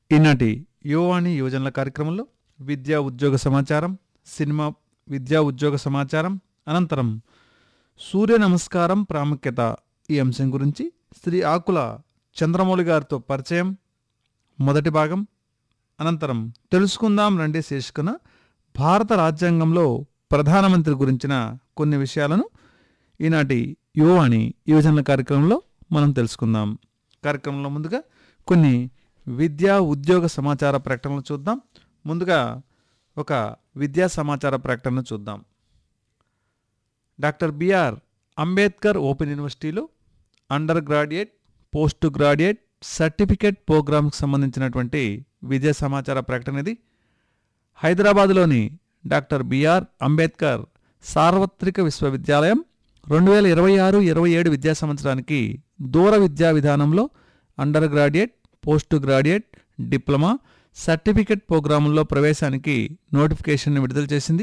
ఈనాటి యువవాణి యువజనుల కార్యక్రమంలో విద్యా ఉద్యోగ సమాచారం సినిమా విద్యా ఉద్యోగ సమాచారం అనంతరం సూర్య నమస్కారం ప్రాముఖ్యత ఈ అంశం గురించి శ్రీ ఆకుల చంద్రమౌళి గారితో పరిచయం మొదటి భాగం అనంతరం తెలుసుకుందాం రండి శీర్షికన భారత రాజ్యాంగంలో ప్రధానమంత్రి గురించిన కొన్ని విషయాలను ఈనాటి యువవాణి యువజనుల కార్యక్రమంలో మనం తెలుసుకుందాం కార్యక్రమంలో ముందుగా కొన్ని విద్యా ఉద్యోగ సమాచార ప్రకటనలు చూద్దాం ముందుగా ఒక విద్యా సమాచార ప్రకటన చూద్దాం డాక్టర్ బిఆర్ అంబేద్కర్ ఓపెన్ యూనివర్సిటీలో undergraduate postgraduate certificate ప్రోగ్రామ్కి సంబంధించినటువంటి విద్యా సమాచార ప్రకటన ఇది హైదరాబాదులోని డాక్టర్ బిఆర్ అంబేద్కర్ సార్వత్రిక విశ్వవిద్యాలయం రెండు వేల ఇరవై ఆరు ఇరవై ఏడు విద్యా సంవత్సరానికి దూర విద్యా విధానంలో undergraduate postgraduate diploma certificate ప్రోగ్రాముల్లో ప్రవేశానికి నోటిఫికేషన్ విడుదల చేసింది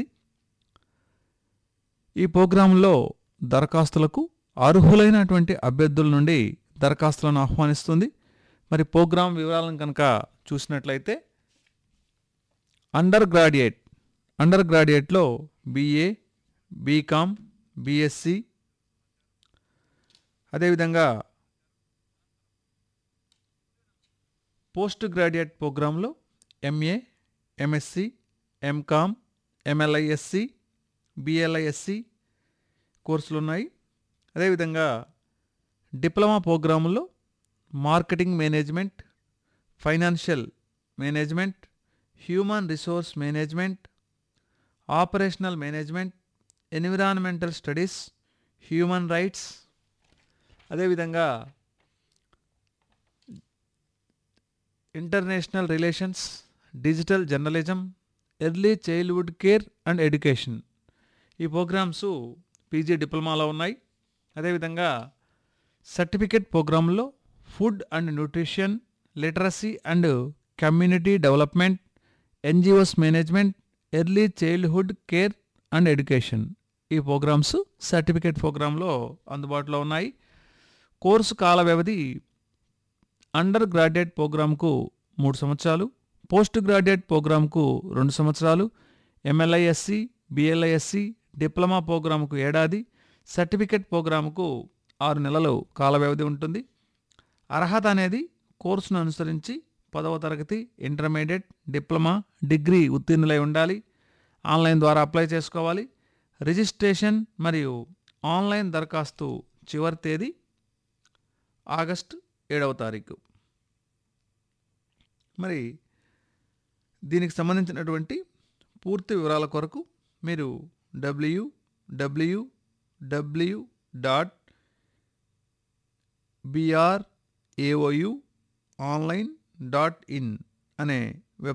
ఈ ప్రోగ్రాంలో దరఖాస్తులకు అర్హులైనటువంటి అభ్యర్థుల నుండి దరఖాస్తులను ఆహ్వానిస్తుంది మరి ప్రోగ్రాం వివరాలను కనుక చూసినట్లయితే అండర్ గ్రాడ్యుయేట్ అండర్ గ్రాడ్యుయేట్లో బీఏ బీకామ్ బీఎస్సీ అదేవిధంగా పోస్ట్ గ్రాడ్యుయేట్ ప్రోగ్రాంలో MA MSc MCom MLISc BLISc కోర్సులు ఉన్నాయి అదేవిధంగా డిప్లొమా ప్రోగ్రాముల్లో marketing management financial management human resource management operational management environmental studies human rights అదేవిధంగా international relations digital journalism early childhood care and education ఈ programs PG డిప్లొమాలో ఉన్నాయి అదేవిధంగా సర్టిఫికేట్ ప్రోగ్రాంలో food and nutrition literacy and community development NGOs management early childhood care and education ఈ programs certificate ప్రోగ్రాంలో అందుబాటులో ఉన్నాయి కోర్సు కాల వ్యవధి అండర్ గ్రాడ్యుయేట్ ప్రోగ్రాంకు మూడు సంవత్సరాలు పోస్ట్ గ్రాడ్యుయేట్ ప్రోగ్రాంకు రెండు సంవత్సరాలు ఎంఎల్ఐఎస్సి బిఎల్ఐఎస్సి డిప్లొమా ప్రోగ్రాంకు ఏడాది సర్టిఫికేట్ ప్రోగ్రాంకు ఆరు నెలలు కాల వ్యవధి ఉంటుంది అర్హత అనేది కోర్సును అనుసరించి పదవ తరగతి ఇంటర్మీడియట్ డిప్లొమా డిగ్రీ ఉత్తీర్ణులై ఉండాలి ఆన్లైన్ ద్వారా అప్లై చేసుకోవాలి రిజిస్ట్రేషన్ మరియు ఆన్లైన్ దరఖాస్తు చివరి తేదీ ఆగస్టు ఏడవ తారీఖు మరి దీనికి సంబంధించినటువంటి పూర్తి వివరాల కొరకు మీరు W W W dot BRAOU online dot in అనే